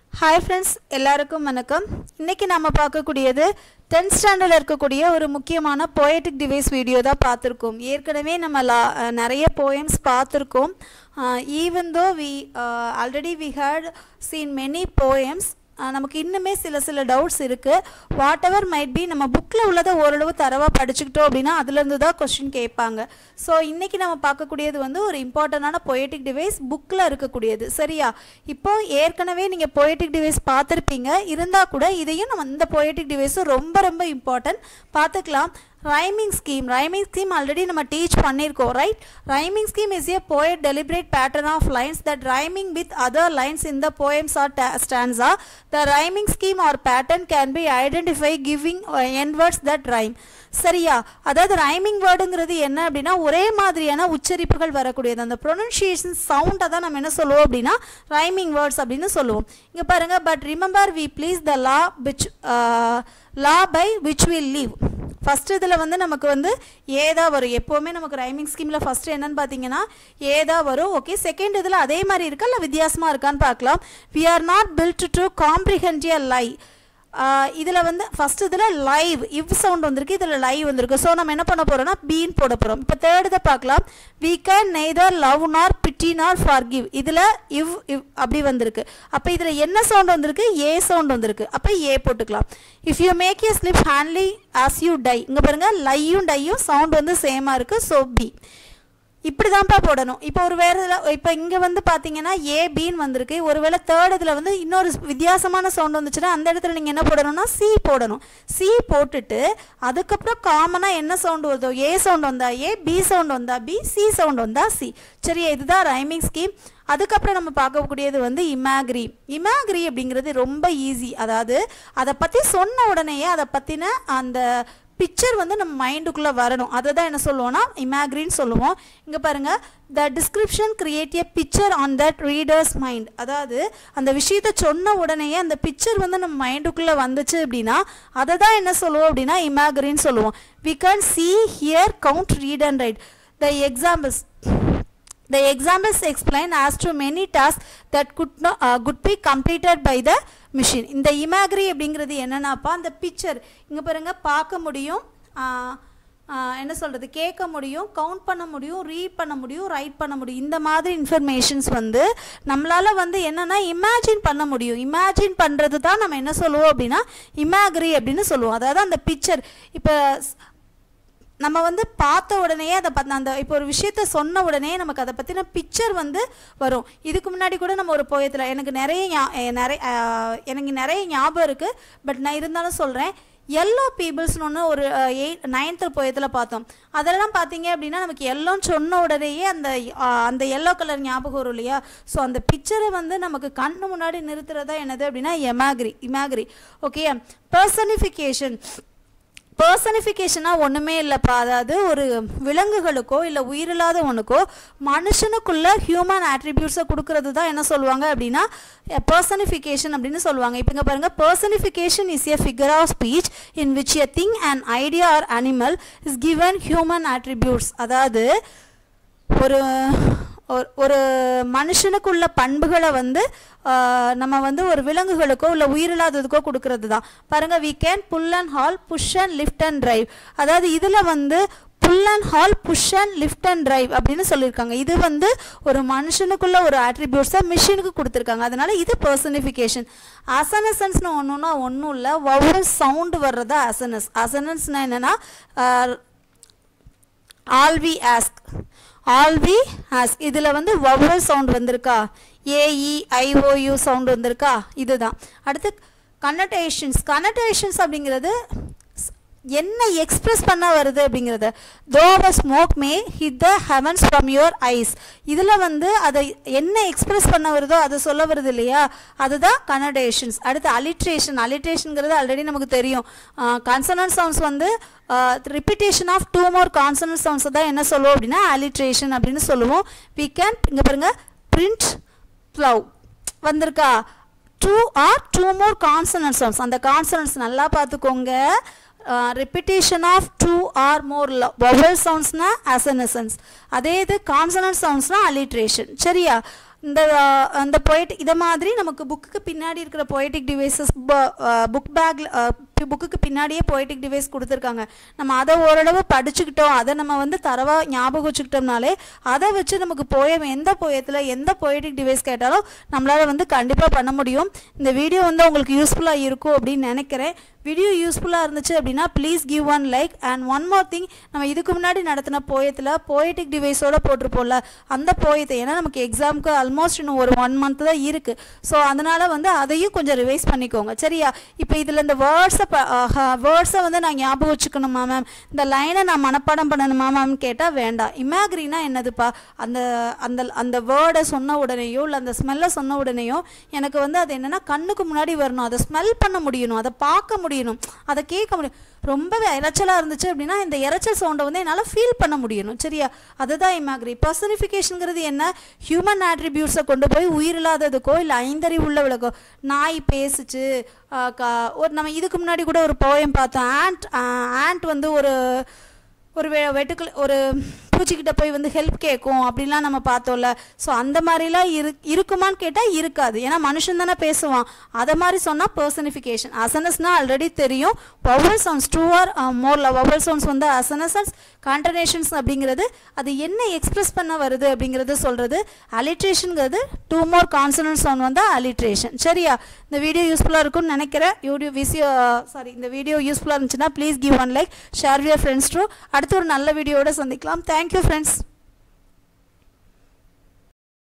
Hi friends எல்லாருக்கும் வணக்கம் இன்றைக்கி நம்ம பார்க்கக்கூடியது டென்த் ஸ்டாண்டர்டில் இருக்கக்கூடிய ஒரு முக்கியமான போயட்டிக் டிவைஸ் வீடியோ தான் பார்த்துருக்கோம் ஏற்கனவே நம்ம லா அஹ், நிறைய போயம்ஸ் பார்த்துருக்கோம் even though we already we had seen many poems நமக்கு இன்னுமே சில சில டவுட்ஸ் இருக்குது வாட் எவர் மைட் பி நம்ம புக்கில் உள்ளதை ஓரளவு தரவாக படிச்சுக்கிட்டோம் அப்படின்னா அதுலேருந்து தான் கொஸ்டின் கேட்பாங்க ஸோ இன்றைக்கி நம்ம பார்க்கக்கூடியது வந்து ஒரு இம்பார்ட்டண்டான பொயட்டிக் டிவைஸ் புக்கில் இருக்கக்கூடியது சரியா இப்போ ஏற்கனவே நீங்கள் பொயட்டிக் டிவைஸ் பார்த்துருப்பீங்க இருந்தால் கூட இதையும் நம்ம இந்த பொயட்டிக் டிவைஸும் ரொம்ப ரொம்ப இம்பார்ட்டன்ட் பார்த்துக்கலாம் rhyming scheme rhyming scheme already நம்ம டீச் பண்ணியிருக்கோம் right rhyming scheme is a poet deliberate pattern of lines that rhyming with other lines in the poems or ta- stanza the rhyming scheme or pattern can be identified giving uh, end words that rhyme சரியா அதாவது rhyming வேர்டுங்கிறது என்ன அப்படின்னா ஒரே மாதிரியான உச்சரிப்புகள் வரக்கூடியது அந்த pronunciation சவுண்டை தான் நம்ம என்ன சொல்லுவோம் அப்படின்னா ரைமிங் வேர்ட்ஸ் அப்படின்னு சொல்லுவோம் இங்கே பாருங்க but remember we please the law which law by which will leave first இதில் வந்து நமக்கு வந்து ஏதா வரும் எப்போவுமே நமக்கு ரைமிங் ஸ்கீமில் ஃபஸ்ட்டு என்னன்னு பார்த்தீங்கன்னா ஏதா வரும் ஓகே செகண்ட் இதில் அதே மாதிரி இருக்கா இல்லை வித்தியாசமாக இருக்கான்னு பார்க்கலாம் we are not built to comprehend a lie இதில் வந்து ஃபஸ்ட் இதில் லைவ் இவ் சவுண்ட் வந்திருக்கு இதில் லைவ் வந்திருக்கு ஸோ நம்ம என்ன பண்ண போகிறோம்னா பீன் போட போகிறோம் இப்போ தேர்ட் இதை பார்க்கலாம் வி கேன் நெய்தர் லவ் நார் பிட்டி நார் ஃபார் கிவ் இதில் இவ் இவ் அப்படி வந்திருக்கு அப்போ இதில் என்ன சவுண்ட் வந்திருக்கு ஏ சவுண்ட் வந்திருக்கு அப்போ ஏ போட்டுக்கலாம் if you make a slip handly as you die இங்கே பாருங்கள் லையும் டையும் சவுண்ட் வந்து சேமாக இருக்குது ஸோ பி இப்படி தான்ப்பா போடணும் இப்போ ஒரு வேறு இதில் இப்போ இங்கே வந்து பார்த்தீங்கன்னா ஏ பின்னு வந்திருக்கு ஒருவேளை தேர்ட் இதில் வந்து இன்னொரு வித்தியாசமான சவுண்ட் வந்துச்சுன்னா அந்த இடத்துல நீங்கள் என்ன போடணும்னா சி போடணும் சி போட்டுட்டு அதுக்கப்புறம் காமனாக என்ன சவுண்ட் வருதோ ஏ சவுண்ட் வந்தா ஏ பி சவுண்ட் வந்தா பி சி சவுண்ட் வந்தா சி சரியா இதுதான் ரைமிங் ஸ்கீம் அதுக்கப்புறம் நம்ம பார்க்கக்கூடியது வந்து இமாகிரி இமாகிரி அப்படிங்கிறது ரொம்ப ஈஸி அதாவது அதை பற்றி சொன்ன உடனேயே அதை பற்றின அந்த பிக்சர் வந்து நம்ம மைண்டுக்குள்ளே வரணும் அதை தான் என்ன சொல்லுவோம்னா இமேக்ரின்னு சொல்லுவோம் இங்கே பாருங்கள் the description create a picture on that readers mind அதாவது அந்த விஷயத்தை சொன்ன உடனேயே அந்த பிக்சர் வந்து நம்ம மைண்டுக்குள்ளே வந்துச்சு அப்படின்னா அதை தான் என்ன சொல்லுவோம் அப்படின்னா இமேக்ரின்னு சொல்லுவோம் we can see here count read and write the examples The examples explain as to many tasks that could, not, uh, could be completed by the machine. இந்த இமேக்ரி அப்படிங்கிறது என்னன்னாப்பா அந்த பிக்சர் இங்கே பாருங்க பார்க்க முடியும் ஆஹ், ஆஹ், என்ன சொல்கிறது கேட்க முடியும் கவுண்ட் பண்ண முடியும் ரீட் பண்ண முடியும் ரைட் பண்ண முடியும் இந்த மாதிரி இன்ஃபர்மேஷன்ஸ் வந்து நம்மளால் வந்து என்னென்னா இமேஜின் பண்ண முடியும் இமேஜின் பண்ணுறது தான் நம்ம என்ன சொல்லுவோம் அப்படின்னா இமேக்ரி அப்படின்னு சொல்லுவோம் அதாவது அந்த பிக்சர் இப்போ நம்ம வந்து பார்த்த உடனே அதை பத் அந்த இப்போ ஒரு விஷயத்த சொன்ன உடனே நமக்கு அதை பற்றின பிக்சர் வந்து வரும் இதுக்கு முன்னாடி கூட நம்ம ஒரு போயத்தில் எனக்கு நிறைய ஞா- எ, நிறைய அஹ், எனக்கு நிறைய ஞாபகம் இருக்குது பட் நான் இருந்தாலும் சொல்கிறேன் எல்லோ பீப்புள்ஸ்னு ஒன்று ஒரு எயிட் நைன்த்து போயத்தில் பார்த்தோம் அதெல்லாம் பார்த்தீங்க அப்படின்னா நமக்கு எல்லோன்னு சொன்ன உடனேயே அந்த அஹ், அந்த எல்லோ கலர் ஞாபகம் வரும் இல்லையா ஸோ அந்த பிக்சரை வந்து நமக்கு கண்ணு முன்னாடி நிறுத்துறதா என்னது அப்படின்னா எமாகிரி இமாகிரி ஓகே பர்சனிஃபிகேஷன் பர்சனிஃபிகேஷனா ஒன்றுமே இல்லைப்பா அதாவது ஒரு விலங்குகளுக்கோ இல்லை உயிரில்லாத ஒன்றுக்கோ மனுஷனுக்குள்ள ஹியூமன் ஆட்ரிபியூட்ஸை கொடுக்கறது தான் என்ன சொல்லுவாங்க அப்படின்னா பர்சனிஃபிகேஷன் அப்படின்னு சொல்லுவாங்க இப்போ இங்கே பாருங்கள் personification is a figure of speech in which a thing and idea or animal is given human attributes அதாவது ஒரு ஒரு- ஒரு மனுஷனுக்குள்ள பண்புகளை வந்து ஆஹ், நம்ம வந்து ஒரு விலங்குகளுக்கோ இல்லை உயிரில்லாததுக்கோ கொடுக்கறது தான் பாருங்க we can pull and haul push and lift and drive அதாவது இதில் வந்து pull and haul push and lift and drive அப்படின்னு சொல்லியிருக்காங்க இது வந்து ஒரு மனுஷனுக்குள்ள ஒரு ஆட்ரிபியூட்ஸை மிஷினுக்கு கொடுத்துருக்காங்க அதனால இது பர்சனிஃபிகேஷன் அசனசன்ஸ்னு ஒன்றுனா ஒன்றும் இல்லை ஒவ்வொரு சவுண்டு வர்றதா அசனஸ் அசனன்ஸ்னா என்னென்னா all we ask all we ask இதில் வந்து வவ்வல் சவுண்ட் வந்திருக்கா ஏஇ ஐஓயு சவுண்ட் வந்திருக்கா இதுதான் அடுத்து கன்னடேஷன்ஸ் கன்னடேஷன்ஸ் அப்படிங்கிறது ஸ்- என்ன எக்ஸ்பிரஸ் பண்ண வருது அப்படிங்கிறது though a smoke may hit the heavens from your eyes இதில் வந்து அதை என்ன எக்ஸ்பிரஸ் பண்ண வருதோ அதை சொல்ல வருது இல்லையா அதுதான் கனடேஷன்ஸ் அடுத்து அலிட்ரேஷன் அலிட்ரேஷனுங்கிறது ஆல்ரெடி நமக்கு தெரியும் கன்சனன்ட் சவுண்ட்ஸ் வந்து repetition of two more consonant sounds தான் என்ன சொல்லுவோம் அப்படின்னா அலிட்ரேஷன் அப்படின்னு சொல்லுவோம் வி கேன் இங்கே பாருங்க பிரிண்ட் ப்ளவ் வந்திருக்கா two or two more consonant sounds அந்த கான்சனன்ட்ஸ் நல்லா பார்த்துக்கோங்க repetition of two or more vowel சவுண்ட்ஸ்னா அசனசன்ஸ் அதே இது கான்சனன்ட் சவுண்ட்ஸ்னா அலிட்ரேஷன் சரியா இந்த அஹ், அந்த poet இதை மாதிரி நமக்கு புக்குக்கு பின்னாடி இருக்கிற பொயட்டிக் டிவைசஸ் புக் பேக்கில் புக்குக்கு பின்னாடியே பொயட்டிக் டிவைஸ் கொடுத்துருக்காங்க நம்ம அதை ஓரளவு படிச்சுக்கிட்டோம் அதை நம்ம வந்து தரவாக ஞாபகம் வச்சுக்கிட்டோம்னாலே அதை வச்சு நமக்கு போயம் எந்த போயத்தில் எந்த பொயட்டிக் டிவைஸ் கேட்டாலும் நம்மளால் வந்து கண்டிப்பாக பண்ண முடியும் இந்த வீடியோ வந்து உங்களுக்கு யூஸ்ஃபுல்லாக இருக்கும் அப்படின்னு நினைக்கிறேன் வீடியோ யூஸ்ஃபுல்லாக இருந்துச்சு அப்படின்னா please give one like and one more thing நம்ம இதுக்கு முன்னாடி நடத்தின போயத்தில் போயட்டிக் டிவைஸோட போட்டிருப்போம்ல அந்த போயத்தை ஏன்னா நமக்கு எக்ஸாமுக்கு ஆல்மோஸ்ட் இன்னும் ஒரு ஒன் மந்த் தான் இருக்குது ஸோ அதனால் வந்து அதையும் கொஞ்சம் ரிவைஸ் பண்ணிக்கோங்க சரியா இப்போ இதில் இந்த வேர்ட்ஸை வேர்ட்ஸை வந்து நான் ஞாபகம் வச்சுக்கணுமா மேம் இந்த லைனை நான் மனப்பாடம் பண்ணணுமா மேம் கேட்டால் வேண்டாம் இமேக்ரினா என்னதுப்பா அந்த அந்த அந்த வேர்டை சொன்ன உடனேயோ இல்லை அந்த ஸ்மெல்லை சொன்ன உடனேயோ எனக்கு வந்து அது என்னென்னா கண்ணுக்கு முன்னாடி வரணும் அதை ஸ்மெல் பண்ண முடியணும் அதை பார்க்க முடியணும் அதை கேட்க முடியும் ரொம்ப இரைச்சலாக இருந்துச்சு அப்படின்னா இந்த இரைச்சல் சவுண்டை வந்து என்னால் ஃபீல் பண்ண முடியணும் சரியா அதுதான் இமாக்ரி பர்சனிஃபிகேஷனுங்கிறது என்ன ஹியூமன் ஆட்ரிபியூட்ஸை கொண்டு போய் உயிரில்லாததுக்கோ இல்லை ஐந்தறிவு உள்ளவளுக்கோ நாய் பேசுச்சு ஆஹ் கா- ஒரு நம்ம இதுக்கு முன்னாடி கூட ஒரு போயம் பார்த்தோம் ஆண்ட் ஆண்ட் வந்து ஒரு ஒரு வெ வெட்டுக்கள் ஒரு பூச்சிக்கிட்ட போய் வந்து ஹெல்ப் கேட்கும் அப்படிலாம் நம்ம பார்த்தோம்ல ஸோ அந்த மாதிரிலாம் இரு இருக்குமான்னு கேட்டால் இருக்காது ஏன்னா மனுஷன் தானே பேசுவான் அதை மாதிரி சொன்னால் பர்சனிஃபிகேஷன் அசனஸ்னால் ஆல்ரெடி தெரியும் வவல் சவுண்ட்ஸ் டூ ஆர் மோர்ல வவல் சவுண்ட்ஸ் வந்து அசனசஸ் கான்டர்னேஷன்ஸ் அப்படிங்கிறது அது என்ன எக்ஸ்பிரஸ் பண்ண வருது அப்படிங்கிறது சொல்கிறது அலிட்ரேஷனுங்கிறது டூ மோர் கான்சனன்ட் சவுண்ட் வந்து அலிட்ரேஷன் சரியா இந்த வீடியோ யூஸ்ஃபுல்லாக இருக்கும்னு நினைக்கிறேன் யூடியூப் விசியோ சாரி இந்த வீடியோ யூஸ்ஃபுல்லாக இருந்துச்சுன்னா please give one like share with your friends to அடுத்து ஒரு நல்ல வீடியோவோட சந்திக்கலாம் தேங்க்யூ ஃப்ரெண்ட்ஸ்